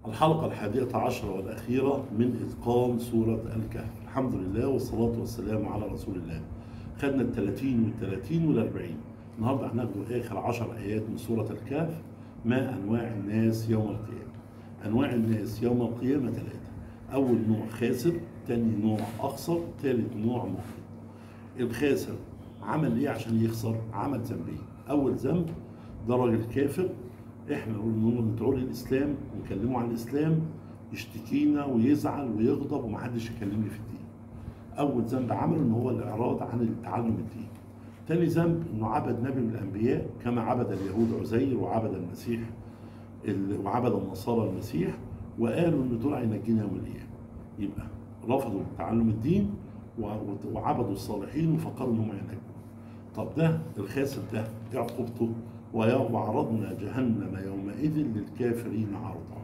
الحلقة الحادية عشرة والأخيرة من إتقان سورة الكهف الحمد لله والصلاة والسلام على رسول الله خدنا الثلاثين والثلاثين والأربعين النهاردة هناخد آخر عشر آيات من سورة الكهف ما أنواع الناس يوم القيامة أنواع الناس يوم القيامة ثلاثة أول نوع خاسر تاني نوع أخسر ثالث نوع مخطئ الخاسر عمل إيه عشان يخسر عمل ذنبين أول ذنب ده راجل كافر احنا ندعوه للاسلام ونكلمه عن الاسلام يشتكينا ويزعل ويغضب ومحدش يكلمني في الدين. اول ذنب عمله ان هو الاعراض عن تعلم الدين. تاني ذنب انه عبد نبي من الانبياء كما عبد اليهود عزير وعبد المسيح وعبد النصارى المسيح وقالوا ان دول هينجينا يوم القيامه. يبقى رفضوا تعلم الدين وعبدوا الصالحين وفكروا انهم هينجوا. طب ده الخاسر ده ايه عقوبته؟ وعرضنا جهنم يومئذ للكافرين عرضا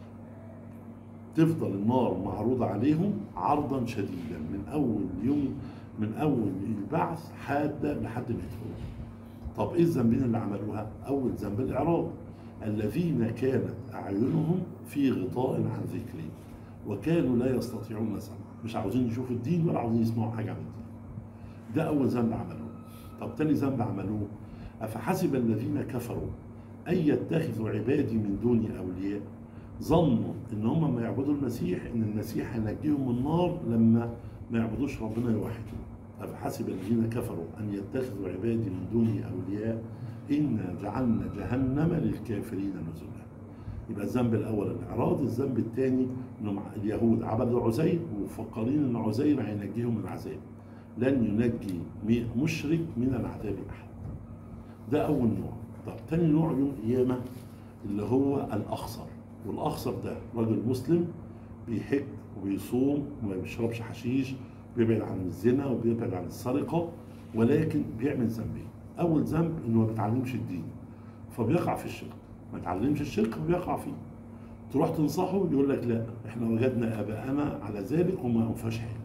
تفضل النار معروضة عليهم عرضا شديدا من أول يوم من أول البعث حادة لحد ما يدخلوا طب إيه الذنبين اللي عملوها؟ أول ذنب الإعراض الذين كانت أعينهم في غطاء عن ذكري وكانوا لا يستطيعون سمع مش عاوزين يشوفوا الدين ولا عاوزين يسمعوا حاجة عن الدين ده أول ذنب عملوه طب تاني ذنب عملوه أفحسب الذين كفروا أن يتخذوا عبادي من دوني أولياء ظنوا إن هم ما يعبدوا المسيح إن المسيح هينجيهم من النار لما ما يعبدوش ربنا يوحدوه أفحسب الذين كفروا أن يتخذوا عبادي من دوني أولياء إنا جعلنا جهنم للكافرين نزلا يبقى الذنب الأول الإعراض الذنب الثاني إنهم اليهود عبدوا عزير ومفكرين إن عزير هينجيهم من العذاب لن ينجي مشرك من العذاب أحد ده أول نوع طب تاني نوع يوم القيامة اللي هو الأخسر والأخسر ده راجل مسلم بيحج وبيصوم وما بيشربش حشيش بيبعد عن الزنا وبيبعد عن السرقة ولكن بيعمل ذنبين أول ذنب إنه ما بيتعلمش الدين فبيقع في الشرك ما يتعلمش الشرك وبيقع فيه تروح تنصحه يقول لك لا احنا وجدنا اباءنا على ذلك وما انفاش حاجه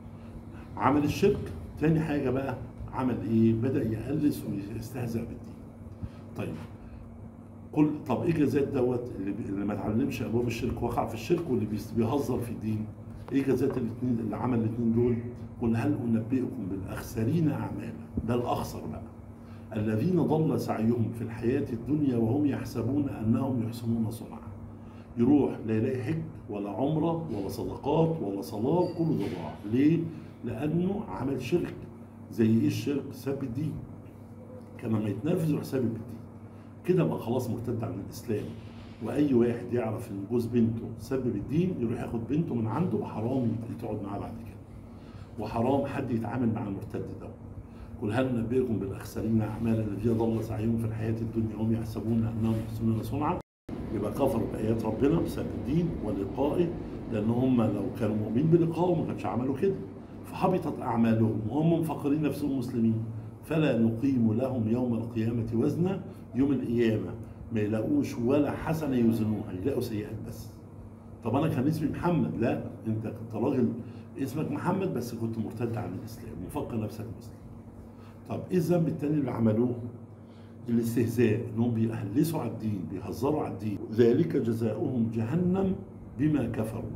عمل الشرك تاني حاجه بقى عمل ايه بدا يقلس ويستهزأ بالدين طيب قل طب ايه جزاء دوت اللي, اللي ما اتعلمش ابواب الشرك وقع في الشرك واللي بيهزر في الدين ايه جزاء الاثنين اللي عمل الاثنين دول قل هل انبئكم بالاخسرين اعمالا ده الاخسر بقى الذين ضل سعيهم في الحياة الدنيا وهم يحسبون أنهم يحسنون صنعا يروح لا يلاقي حج ولا عمرة ولا صدقات ولا صلاة كله ده ضاع ليه؟ لأنه عمل شرك زي ايه الشرك؟ سب الدين كان لما يتنرفز يروح سابب الدين كده بقى خلاص مرتد عن الإسلام وأي واحد يعرف إن جوز بنته سبب الدين يروح ياخد بنته من عنده وحرام تقعد معاه بعد كده وحرام حد يتعامل مع المرتد ده قل هل ننبئكم بالاخسرين اعمالا الذين ضل سعيهم في الحياه الدنيا وهم يحسبون انهم يحسنون صنعا يبقى كفروا بايات ربنا بسبب الدين ولقائه لان هم لو كانوا مؤمنين بلقائه ما كانش عملوا كده فحبطت اعمالهم وهم مفكرين نفسهم مسلمين فلا نقيم لهم يوم القيامه وزنا يوم القيامه ما يلاقوش ولا حسنه يوزنوها يلاقوا سيئات بس طب انا كان اسمي محمد لا انت كنت راجل اسمك محمد بس كنت مرتد عن الاسلام ومفكر نفسك مسلم طب ايه الذنب التاني اللي عملوه؟ الاستهزاء انهم بيهلسوا على الدين بيهزروا على الدين ذلك جزاؤهم جهنم بما كفروا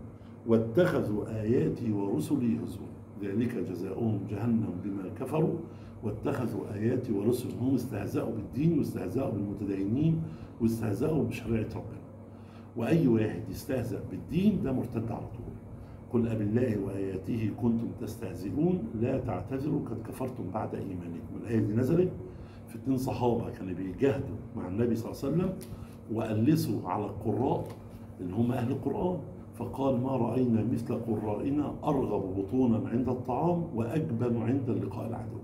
واتخذوا اياتي ورسلي هزوا ذلك جزاؤهم جهنم بما كفروا واتخذوا اياتي ورسلي هم استهزأوا بالدين واستهزأوا بالمتدينين واستهزأوا بشريعه ربنا واي واحد يستهزأ بالدين ده مرتد على طول قل أبالله وآياته كنتم تستهزئون لا تعتذروا قد كفرتم بعد إيمانكم الآية دي نزلت في اتنين صحابة كانوا بيجاهدوا مع النبي صلى الله عليه وسلم وألسوا على القراء اللي هم أهل القرآن فقال ما رأينا مثل قرائنا أرغب بطونا عند الطعام وأجبن عند لقاء العدو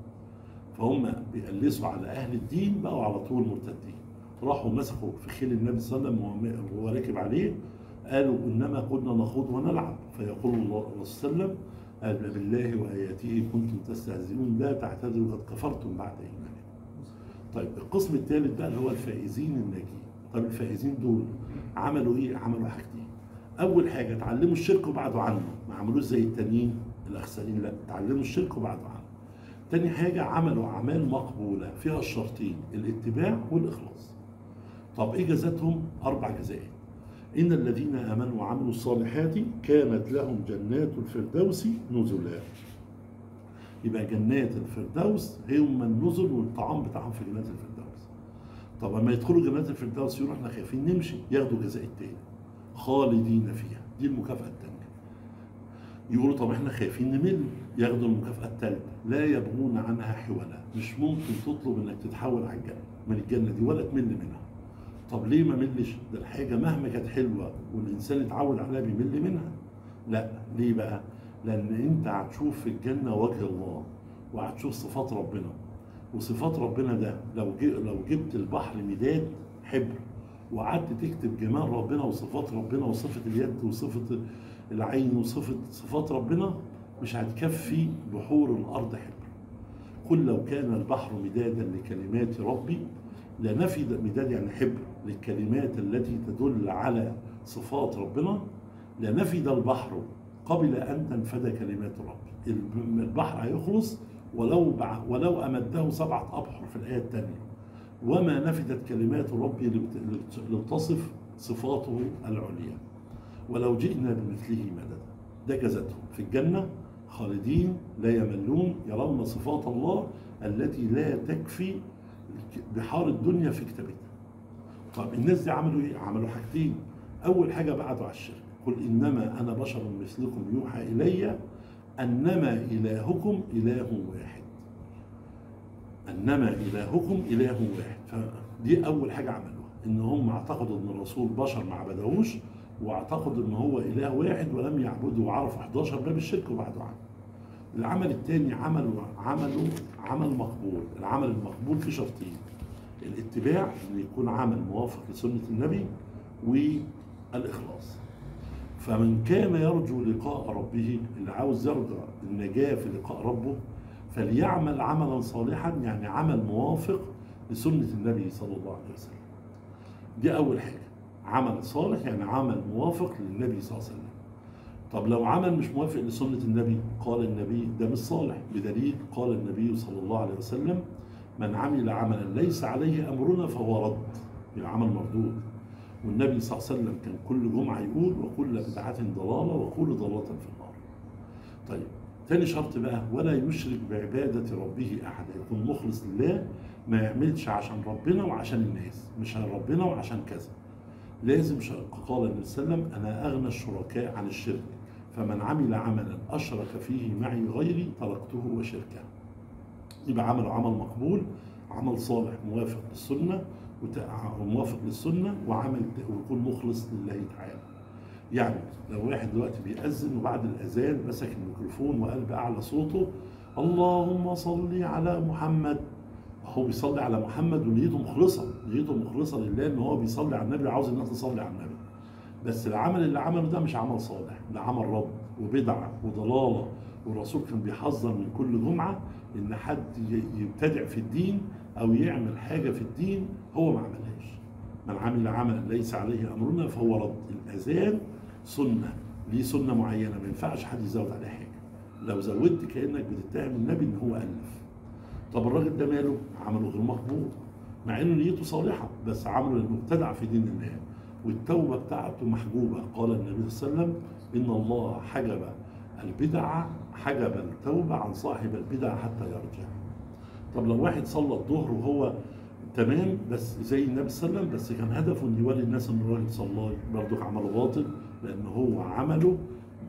فهم بيألسوا على أهل الدين بقوا على طول مرتدين راحوا مسكوا في خيل النبي صلى الله عليه وسلم وهو راكب عليه قالوا انما كنا نخوض ونلعب فيقول الله صلى الله عليه وسلم قال بالله واياته كنتم تستهزئون لا تعتذروا قد كفرتم بعد ايمانكم. طيب القسم الثالث بقى اللي هو الفائزين الناجين. طب الفائزين دول عملوا ايه؟ عملوا حاجتين. اول حاجه اتعلموا الشرك وبعدوا عنه، ما عملوش زي التانيين الاخسرين لا، اتعلموا الشرك وبعدوا عنه. تاني حاجه عملوا اعمال مقبوله فيها الشرطين الاتباع والاخلاص. طب ايه جزاتهم؟ اربع جزاءات. إن الذين آمنوا وعملوا الصالحات كانت لهم جنات الفردوس نزلا يبقى جنات الفردوس هم النزل والطعام بتاعهم في جنات الفردوس طب لما يدخلوا جنات الفردوس يقولوا احنا خايفين نمشي ياخدوا جزاء التاني خالدين فيها دي المكافأة التانية يقولوا طب احنا خايفين نمل ياخدوا المكافأة التالتة لا يبغون عنها حولا مش ممكن تطلب انك تتحول على الجنة من الجنة دي ولا تمل منها طب ليه ما ملش ده الحاجة مهما كانت حلوة والإنسان اتعود عليها بيمل منها لا ليه بقى لأن أنت هتشوف في الجنة وجه الله وهتشوف صفات ربنا وصفات ربنا ده لو لو جبت البحر مداد حبر وقعدت تكتب جمال ربنا وصفات ربنا وصفة اليد وصفة العين وصفة صفات ربنا مش هتكفي بحور الأرض حبر قل لو كان البحر مدادا لكلمات ربي لنفد مداد يعني حبر للكلمات التي تدل على صفات ربنا لنفد البحر قبل أن تنفد كلمات ربي البحر هيخلص ولو ولو أمده سبعة أبحر في الآية الثانية وما نفدت كلمات ربي لتصف صفاته العليا ولو جئنا بمثله مددا ده جزتهم في الجنة خالدين لا يملون يرون صفات الله التي لا تكفي بحار الدنيا في كتابتها طب الناس دي عملوا ايه؟ عملوا حاجتين اول حاجه بعدوا على الشرك قل انما انا بشر مثلكم يوحى الي انما الهكم اله واحد انما الهكم اله واحد فدي اول حاجه عملوها ان هم اعتقدوا ان الرسول بشر ما عبدهوش واعتقدوا ان هو اله واحد ولم يعبدوا وعرفوا 11 باب الشرك وبعدوا عنه العمل الثاني عملوا عملوا عمل مقبول العمل المقبول في شرطين الاتباع ان يكون عمل موافق لسنه النبي والاخلاص فمن كان يرجو لقاء ربه اللي عاوز يرجع النجاه في لقاء ربه فليعمل عملا صالحا يعني عمل موافق لسنه النبي صلى الله عليه وسلم دي اول حاجه عمل صالح يعني عمل موافق للنبي صلى الله عليه وسلم طب لو عمل مش موافق لسنة النبي قال النبي ده مش صالح بدليل قال النبي صلى الله عليه وسلم من عمل عملا ليس عليه أمرنا فهو رد العمل مردود والنبي صلى الله عليه وسلم كان كل جمعة يقول وكل بدعة ضلالة وكل ضلالة في النار طيب تاني شرط بقى ولا يشرك بعبادة ربه أحدا يكون مخلص لله ما يعملش عشان ربنا وعشان الناس مش عشان ربنا وعشان كذا لازم قال النبي صلى الله عليه وسلم أنا أغنى الشركاء عن الشرك فمن عمل عملا أشرك فيه معي غيري تركته وشركه يبقى عمل عمل مقبول عمل صالح موافق للسنة وموافق للسنة وعمل ويكون مخلص لله تعالى يعني لو واحد دلوقتي بيأذن وبعد الأذان مسك الميكروفون وقال بأعلى صوته اللهم صل على محمد هو بيصلي على محمد ونيته مخلصة نيته مخلصة لله ان هو بيصلي على النبي عاوز الناس تصلي على النبي بس العمل اللي عمله ده مش عمل صالح ده عمل رب وبدعة وضلالة والرسول كان بيحذر من كل جمعة ان حد يبتدع في الدين او يعمل حاجة في الدين هو ما عملهاش من عمل عملا ليس عليه امرنا فهو رد الاذان سنة ليه سنة معينة ما ينفعش حد يزود عليه حاجة لو زودت كأنك بتتهم النبي ان هو ألف طب الراجل ده ماله عمله غير مقبول مع انه نيته صالحة بس عمله المبتدع في دين الله والتوبة بتاعته محجوبة قال النبي صلى الله عليه وسلم إن الله حجب البدعة حجب التوبة عن صاحب البدعة حتى يرجع طب لو واحد صلى الظهر وهو تمام بس زي النبي صلى الله عليه وسلم بس كان هدفه ان يوري الناس ان الراجل صلى برضه عمله باطل لان هو عمله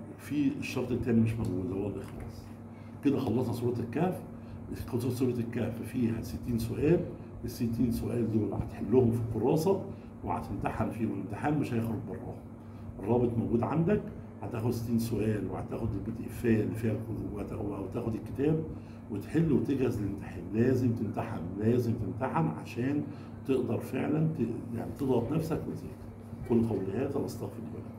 في الشرط الثاني مش موجود هو الاخلاص كده خلصنا سوره الكهف سوره الكهف فيها 60 سؤال ال 60 سؤال دول هتحلهم في الكراسه وهتمتحن فيهم الامتحان مش هيخرج براهم الرابط موجود عندك هتاخد 60 سؤال وهتاخد البي دي اف اللي فيها وتاخد الكتاب وتحل وتجهز للامتحان لازم تمتحن لازم تمتحن عشان تقدر فعلا يعني تضغط نفسك وتذاكر كل قولي هذا واستغفر الله